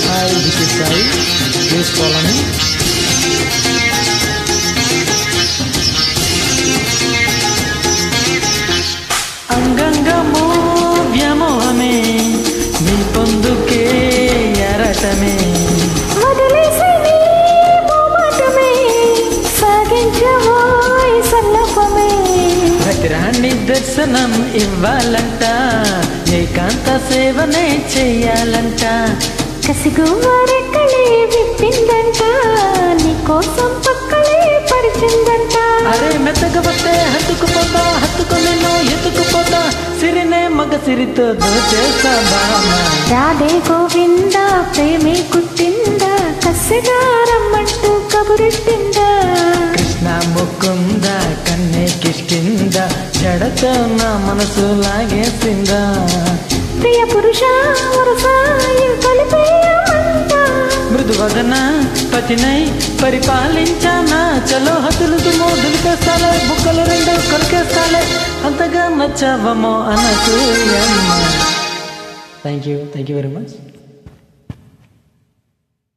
hi this is Sai please follow me అంగంగము వ్యామోహమే నీ పొందుకే ఎరటమే వదిలేసి నీ మోమాటమే సాగించబోయ్ సల్లపమే భద్రాన్ని దర్శనం ఇవ్వాలంట ఏకాంత సేవనే చెయ్యాలంట కసిగువ్వరెక్కలే విప్పిందంట నీ కోసం పక్కలే పరిచిందంట అరే మెత్తగబట్టే హత్తుకుపోతా హత్తుకొని నువ్వు ఎత్తుకుపోతా సిరినే మగ సిరితో దోచేస్తా బామ్మ రాధే గోవింద ప్రేమే కుట్టిందా కసిగా రమ్మంటూ కబురెట్టిందా కృష్ణ ముకుంద కన్నే కిష్కింద జడతో నా మనసు లాగేసిందా ప్రియ పురుష వరస కలిపేయమంట మృదువదన పతినై పరిపాలించానా చలో హతులు దుమో దులిపేస్తాలే బుక్కలు రెండు కొలికేస్తాలే అంతగా నచ్చవమో అనసూయమ్మ thank you thank you very much